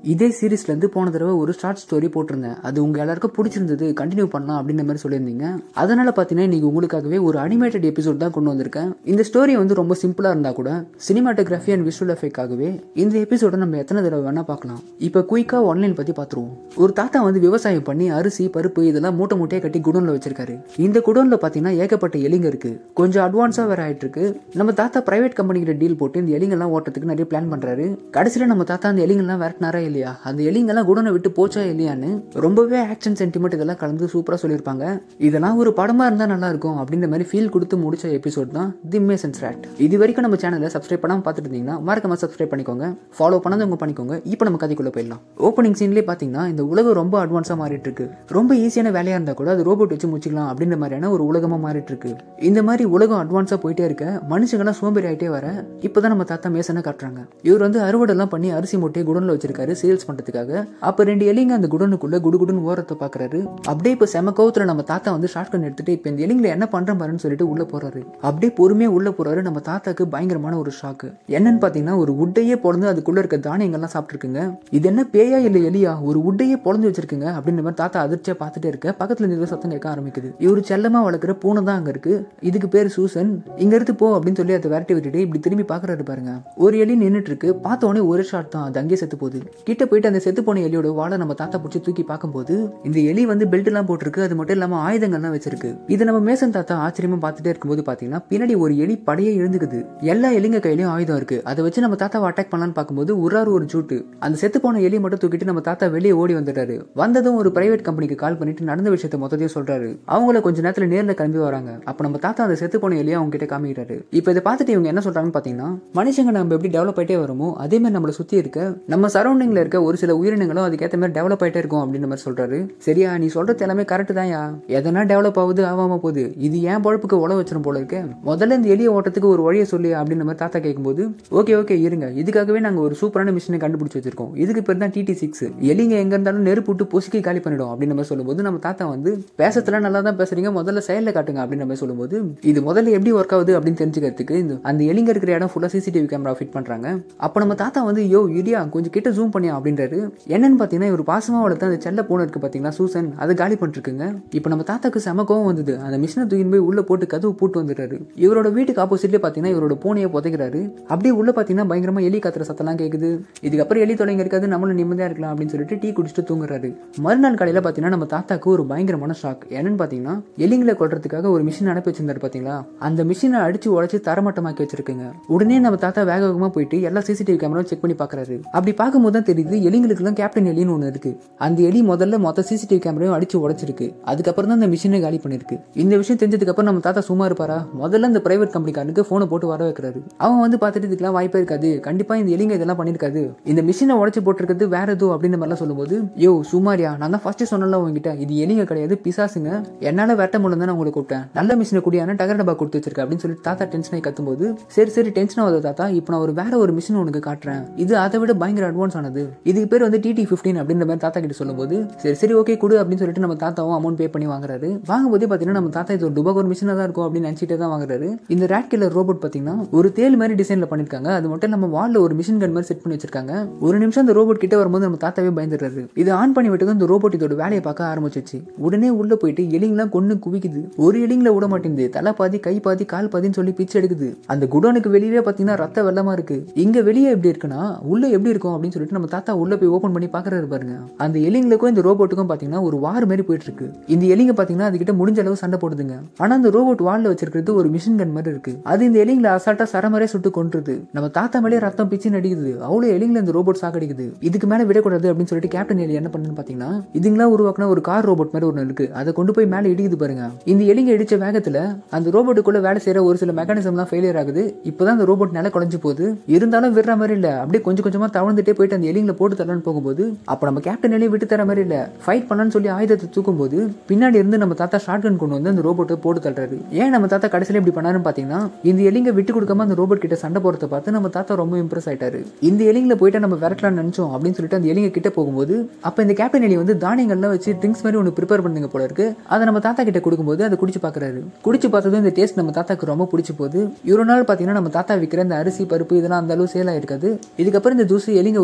இதே சீரீஸ்ல இருந்து போன தடவை ஒரு ஷார்ட் ஸ்டோரி போட்டிருந்தேன் அது உங்க எல்லாருக்கும் பிடிச்சிருந்தது கண்டினியூ பண்ணலாம் அப்படின்ற மாதிரி சொல்லியிருந்தீங்க அதனால பார்த்தீங்கன்னா இன்னைக்கு உங்களுக்காகவே ஒரு அனிமேட்டட் எபிசோட் தான் கொண்டு வந்திருக்கேன் இந்த ஸ்டோரி வந்து ரொம்ப சிம்பிளா இருந்தா கூட சினிமாட்டோகிராஃபி அண்ட் விஷுவல் எஃபெக்டாகவே இந்த எபிசோட நம்ம எத்தனை தடவை வேணா பார்க்கலாம் இப்போ குயிக்கா ஆன்லைன் பத்தி பார்த்துருவோம் ஒரு தாத்தா வந்து விவசாயம் பண்ணி அரிசி பருப்பு இதெல்லாம் மூட்டை மூட்டையா கட்டி குடோன்ல வச்சிருக்காரு இந்த குடோன்ல பாத்தீங்கன்னா ஏகப்பட்ட எலிங்க இருக்கு கொஞ்சம் அட்வான்ஸா வேற ஆயிட்டு இருக்கு நம்ம தாத்தா பிரைவேட் கம்பெனிகிட்ட டீல் போட்டு இந்த எலிங்கெல்லாம் ஓட்டுறதுக்கு நிறைய பிளான் பண்றாரு கடைசியில நம்ம தாத்தா அந்த எலிங்கெல்லாம் விரட்டினாரா இல்லையா அந்த எலிங்கெல்லாம் குடோனை விட்டு போச்சா இல்லையான்னு ரொம்பவே ஆக்ஷன் சென்டிமெண்ட் இதெல்லாம் கலந்து சூப்பரா சொல்லியிருப்பாங்க இதெல்லாம் ஒரு படமா இருந்தா நல்லா இருக்கும் அப்படின்ற மாதிரி ஃபீல் கொடுத்து முடிச்ச எபிசோட் தான் தி மேசன்ஸ் ரேட் இது வரைக்கும் நம்ம சேனலை சப்ஸ்கிரைப் பண்ணாம பார்த்துட்டு இருந்தீங்கன்னா மறக்காம சப்ஸ்கிரைப் பண்ணிக்கோங்க ஃபாலோ பண்ணாதவங்க பண்ணிக்கோங்க இப்போ நம்ம கதைக்குள்ள போயிடலாம் ஓப்பனிங் சீன்லேயே பார்த்தீங்கன்னா இந்த உலகம் ரொம்ப அட்வான்ஸாக மாறிட்டு இருக்கு ரொம்ப ஈஸியான வேலையாக இருந்தால் கூட அது ரோபோட் வச்சு முடிச்சிக்கலாம் அப்படின்ற மாதிரியான ஒரு உலகமாக மாறிட்டு இருக்கு இந்த மாதிரி உலகம் அட்வான்ஸாக போயிட்டே இருக்க மனுஷங்கெல்லாம் சோம்பேறி ஆகிட்டே வர இப்போதான் நம்ம தாத்தா மேசனை காட்டுறாங்க இவர் வந்து அறுவடைலாம் பண்ணி அரிசி மூட்டையை குடோனில் வச்சிருக்காரு சேல்ஸ் பண்ணுறதுக்காக அப்போ ரெண்டு எலிங்க அந்த குடோனுக்குள்ள குடுகுடுன்னு ஓரத்தை பார்க்குறாரு அப்படியே இப்போ செம கோவத்தில் நம்ம தாத்தா வந்து ஷார்ட் கன் எடுத்துட்டு இப்போ இந்த எலிங்களை என்ன பண்ணுற பாருன்னு சொல்லிட்டு உள்ள போறாரு அப்படியே பொறுமையாக உள்ள போறாரு நம்ம தாத்தாக்கு பயங்கரமான ஒரு ஷாக்கு என்னன்னு பார்த்தீங்கன்னா ஒரு உட்டையே பொழந்து அதுக்குள்ள இருக்க தானியங்கள்லாம் சாப்பிட்டுருக்குங்க இது என்ன பேயா இல்லை எலியா ஒரு உட்டையே பொழந்து வச்சிருக்குங்க அப்படின்ற மாதிரி தாத்தா அதிர்ச்சியா பார்த்துட்டே இருக்க பக்கத்துல இருந்து ஏதோ சத்தம் கேட்க ஆரம்பிக்குது இவர் செல்லமா வளர்க்குற பூனை தான் அங்க இருக்கு இதுக்கு பேர் சூசன் இங்க இருந்து போ அப்படின்னு சொல்லி அதை விரட்டி விட்டுட்டு இப்படி திரும்பி பாக்குறாரு பாருங்க ஒரு எலி நின்னுட்டு இருக்கு பார்த்த உடனே ஒரு ஷாட் தான் அது அங்கேயே செத்து போகுது கிட்ட போயிட்டு அந்த செத்து போன எலியோட வாழை நம்ம தாத்தா பிடிச்சி தூக்கி பார்க்கும்போது இந்த எலி வந்து பெல்ட் எல்லாம் போட்டிருக்கு அது மட்டும் இல்லாம ஆயுதங்கள்லாம் வச்சிருக்கு இது நம்ம மேசன் தாத்தா ஆச்சரியமா பார்த்துட்டே இருக்கும்போது பாத்தீங்கன்னா பின்னாடி ஒரு எலி படையே எழுந்துக்குது எல்லா எலிங்க கையிலயும் ஆயுதம் இருக்கு அதை வச்சு நம்ம தாத்தாவை அட்டாக் பண்ணலாம்னு பார்க்கும்போது உராறு ஒரு ஜூட்டு அந்த செத்து போன எலி மட்டும் தூக்கிட்டு நம்ம தாத்தா வெளியே ஓடி வந்துட்டாரு வந்ததும் ஒரு பிரைவேட் கம்பெனிக்கு கால் பண்ணிட்டு நடந்த விஷயத்த மொத்தத்தையும் சொல்றாரு அவங்கள கொஞ்ச நேரத்துல நேர்ல கிளம்பி வராங்க அப்ப நம்ம தாத்தா அந்த செத்து போன எலியை அவங்க கிட்ட காமிக்கிறாரு இப்போ இதை பார்த்துட்டு இவங்க என்ன சொல்றாங்கன்னு பாத்தீங்கன்னா மனுஷங்க நம்ம எப்படி டெவலப் ஆயிட்டே வருமோ அதே மாதிரி நம்மளை சுத்தி இருக்க நம்ம சரௌண்டிங்ல இருக்க ஒரு சில உயிரினங்களும் அதுக்கேற்ற மாதிரி டெவலப் ஆயிட்டே இருக்கும் அப்படின்ற மாதிரி சொல்றாரு சரியா நீ சொல்றது எல்லாமே கரெக்ட் தான்யா எதனா டெவலப் ஆகுது ஆகாம போகுது இது ஏன் பொழப்புக்கு உழ வச்சிரும் போல இருக்கு முதல்ல இந்த எலியை ஓட்டத்துக்கு ஒரு வழியை சொல்லி அப்படின்ற மாதிரி தாத்தா கேட்கும்போது ஓகே ஓகே இருங்க இதுக்காகவே நாங்க ஒரு சூப்பரான மிஷினை கண்டுபிடிச்சு வச்சிருக்கோம் இதுக்கு பேர் தான் டிடி சிக்ஸ் எலிங்க எங்க இருந்தாலும் நெருப்பு விட்டு பொசுக்கி காலி பண்ணிடும் அப்படின்ற மாதிரி சொல்லும்போது நம்ம தாத்தா வந்து பேசத்துல நல்லா தான் பேசுறீங்க முதல்ல செயல்ல காட்டுங்க அப்படின்ற மாதிரி சொல்லும்போது இது முதல்ல எப்படி ஒர்க் ஆகுது அப்படின்னு தெரிஞ்சுக்கிறதுக்கு இந்த அந்த எலிங்க இருக்கிற இடம் ஃபுல்லா சிசிடிவி கேமரா ஃபிட் பண்றாங்க அப்ப நம்ம தாத்தா வந்து யோ இடியா கொஞ்சம் கிட்ட ஜூம் பண்ணியா அப்படின்றாரு என்னன்னு பாத்தீங்கன்னா இவர் பாசமா வளர்த்த அந்த செல்ல பூனை இருக்கு பாத்தீங்களா சூசன் அதை காலி பண்ணிருக்குங்க இப்போ நம்ம தாத்தாக்கு செம கோவம் வந்தது அந்த மிஷினை தூக்கின்னு போய் உள்ள போட்டு கதவு போட்டு வந்துட்டாரு இவரோட வீட்டுக்கு ஆப்போசிட்ல பாத்தீங்கன்னா இவரோட பூனையை புதைக்கிறாரு அப்படியே உள்ள பாத்தீங்கன்னா பயங்கரமா எலி கத்துற சத்தம்லாம் கேக்குது இதுக்கப்புறம் எலி தொலைங்க இருக்காது நம்மளும் நிம்மதியா இருக்கலாம் அப்படின்னு சொல்லிட்டு டீ குடிச்சிட்டு தூங்குறாரு மறுநாள் காலையில பாத்தீங்கன்னா நம்ம தாத்தாக்கு ஒரு பயங்கரமான ஷாக் என்னன்னு பாத்தீங்கன்னா எலிங்களை கொல்றதுக்காக ஒரு மிஷின் அனுப்பி வச்சிருந்தாரு பாத்தீங்களா அந்த மிஷினை அடிச்சு உடைச்சு தரமட்டமாக்கி வச்சிருக்குங்க உடனே நம்ம தாத்தா வேக வேகமா போயிட்டு எல்லா சிசிடிவி கேமரா செக் பண்ணி பாக்குறாரு அப்படி பார்க்கும்போது தான் தெரியுது எலிங்களுக்கு எல்லாம் கேப்டன் எலின்னு ஒண்ணு இருக்கு அந்த எலி முதல்ல மொத்த சிசிடிவி கேமராவும் அடிச்சு உடைச்சிருக்கு அதுக்கப்புறம் தான் அந்த மிஷினை காலி பண்ணிருக்கு இந்த விஷயம் தெரிஞ்சதுக்கு அப்புறம் நம்ம தாத்தா சும்மா இருப்பாரா முதல்ல அந்த பிரைவேட் கம்பெனிக்காரனுக்கு போனை போட்டு வர வைக்கிறாரு அவன் வந்து பார்த்துட்டு இதுக்கெல்லாம் வாய்ப்பே இருக்காது கண்டிப்பா இந்த எலிங்க இதெல்லாம் பண்ணிருக்காது இந்த மிஷினை உடைச்சு போட்டிருக்கிறது வேற ஏதோ அப்படின்ற மாதிரிலாம் சொல்லும்போது யோ சுமாரியா நான் தான் ஃபர்ஸ்ட் சொன்னல உங்ககிட்ட இது எலிங்க கிடையாது பிசாசுங்க என்னால வெட்ட முடியல தான் உங்களை கூப்பிட்டேன் நல்ல மிஷினை கூடியான டகர் டப்பா கொடுத்து வச்சிருக்க அப்படின்னு சொல்லி தாத்தா டென்ஷன் ஆகி கத்தும்போது சரி சரி டென்ஷன் ஆகுது தாத்தா இப்போ நான் ஒரு வேற ஒரு மிஷின் உனக்கு காட்டுறேன் இது அதை விட பயங்கர அட்வான்ஸ் ஆனது இதுக்கு பேர் வந்து டிடி ஃபிஃப்டீன் அப்படின்ற மாதிரி தாத்தா கிட்ட சொல்லும்போது சரி சரி ஓகே கொடு அப்படின்னு சொல்லிட்டு நம்ம தாத்தாவும் அமௌண்ட் பே பண்ணி வாங்குறாரு வாங்கும்போதே பாத்தீங்கன்னா நம்ம தாத்தா இது ஒரு டுபாக் ஒரு மிஷினா தான் இருக்கும் அப்படின்னு நினைச்சிட்டே தான் வாங்குறாரு இந்த ரேட் கில்லர் ரோபோட் பாத்தீங்கன்னா ஒரு தேல் மாதிரி டிசைன்ல பண்ணிருக்காங்க அது மட்டும் நம்ம வால்ல ஒரு மிஷின் கன் மாதிரி செட் பண்ணி வச்சிருக்காங்க ஒரு நிமிஷம் அந்த ரோபோட் கிட்ட வரும்போது நம்ம தாத்தாவே பயந்துடுறாரு இது ஆன் பண்ணி விட்டு இந்த ரோபோட் இதோட வேலையை பார்க்க ஆரம்பிச்சிச்சு உடனே உள்ள போயிட்டு எலிங்கெல்லாம் கொண்டு குவிக்குது ஒரு எலிங்கள விட மாட்டேங்குது தலை பாதி கை பாதி கால் பாதின்னு சொல்லி பிச்சு எடுக்குது அந்த குடோனுக்கு வெளியே பாத்தீங்கன்னா ரத்த வெள்ளமா இருக்கு இங்க வெளியே எப்படி இருக்குன்னா உள்ள எப்படி இருக்கும் அப்படின்னு சொல்லிட்டு நம்ம தாத்தா உள்ள போய் ஓபன் பண்ணி பாக்குறாரு பாருங்க அந்த எலிங்களுக்கும் இந்த ரோபோட்டுக்கும் பாத்தீங்கன்னா ஒரு வார் மாதிரி போயிட்டு இருக்கு இந்த எலிங்க பாத்தீங்கன்னா அதுகிட்ட முடிஞ்ச அளவு சண்டை போடுதுங்க ஆனா அந்த ரோபோட் வால்ல வச்சிருக்கிறது ஒரு மிஷின் கன் மாதிரி இருக்கு அது இந்த எலிங்களை அசால்ட்டா சரமரே சுட்டு கொன்றுது நம்ம தாத்தா மேலே ரத்தம் பிச்சு நடிக்குது அவ்வளவு எலிங்களை இந்த ரோபோட் சாக்கடிக்குது இதுக்கு மேல விடக்கூடாது அப்படின்னு சொல்லிட்டு கேப்டன் எலி என்ன பண்ணுன்னு பாத்தீங்கன்னா இதுங்களா உருவாக்குன ஒரு கார் ரோபோட் மாதிரி ஒன்று இருக்கு அதை கொண்டு போய் மேலே இடிக்குது பாருங்க இந்த எலிங்க இடிச்ச வேகத்துல அந்த ரோபோட்டுக்குள்ள வேலை செய்யற ஒரு சில மெக்கானிசம்லாம் ஃபெயிலியர் ஆகுது இப்பதான் அந்த ரோபோட் நில குறைஞ்சு போகுது இருந்தாலும் விடுற மாதிரி இல்ல அப்படியே கொஞ்சம் கொஞ்சமா தவழ்ந்துட்டே போயிட்டு அந்த எலிங்களை போட்டு தரலான்னு போகும்போது அப்ப நம்ம கேப்டன் எலியை விட்டு தர மாதிரி இல்ல ஃபைட் பண்ணலான்னு சொல்லி ஆயுதத்தை தூக்கும் போது பின்னாடி இருந்து நம்ம தாத்தா ஷார்ட் கன் கொண்டு வந்து அந்த ரோபோட்டை போட்டு தள்ளுறாரு ஏன் நம்ம தாத்தா கடைசியில இப்படி பண்ணாருன்னு பாத்தீங்கன்னா இந்த எலிங்க விட்டு கொடுக்காம அந்த ரோபோட் கிட்ட சண்டை போறத பார்த்து நம்ம தாத்தா ரொம்ப இம்ப்ரெஸ் ஆயிட்டாரு இந்த எலிங்களை போயிட்டு நம்ம விரட்டலாம்னு நினைச்சோம் அப்படின்னு சொல்லிட்டு அந்த எலிங்க கிட்ட போகும்போது அப்ப இந்த கேப்டன் எலி வந்து தானியங்கள்லாம் வச்சு ட்ரிங்க்ஸ் மாதிரி ஒன்று ப்ரிப்பேர் பண்ணுங்க போல இருக்கு அதை நம்ம தாத்தா கிட்ட கொடுக்கும்போது அதை குடிச்சு பாக்குறாரு குடிச்சு பார்த்ததும் இந்த டேஸ்ட் நம்ம தாத்தாக்கு ரொம்ப பிடிச்சி போகுது இவ்வளோ நாள் பாத்தீங்கன்னா நம்ம தாத்தா விற்கிற இந்த அரிசி பருப்பு இதெல்லாம் அந்த அளவு சேல் ஆயிருக்காது இதுக்கப்புறம் இந்த ஜூஸ் எலிங்க உற்பத்தி பண்ண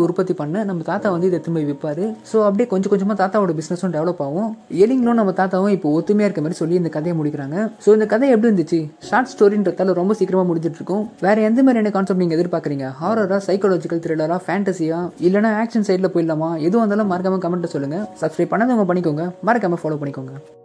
பண்ண நம்ம தாத்தா வந்து இதை திரும்ப விற்பாரு ஸோ அப்படியே கொஞ்சம் கொஞ்சமாக தாத்தாவோட பிஸ்னஸும் டெவலப் ஆகும் எலிங்களும் நம்ம தாத்தாவும் இப்போ ஒத்துமையாக இருக்க மாதிரி சொல்லி இந்த கதையை முடிக்கிறாங்க ஸோ இந்த கதை எப்படி இருந்துச்சு ஷார்ட் ஸ்டோரின்றதால ரொம்ப சீக்கிரமாக முடிஞ்சிட்டு இருக்கும் வேற எந்த மாதிரியான கான்செப்ட் நீங்கள் எதிர்பார்க்குறீங்க ஹாரரா சைக்காலஜிக்கல் த்ரில்லரா ஃபேண்டசியா இல்லைனா ஆக்ஷன் சைடில் போயிடலாமா எதுவும் வந்தாலும் மறக்காம கமெண்ட்டை சொல்லுங்கள் சப்ஸ்கிரைப் பண்ணாதவங்க பண்ணிக்கோங்க மறக்காம ஃபாலோ பண்ணிக்கோங்க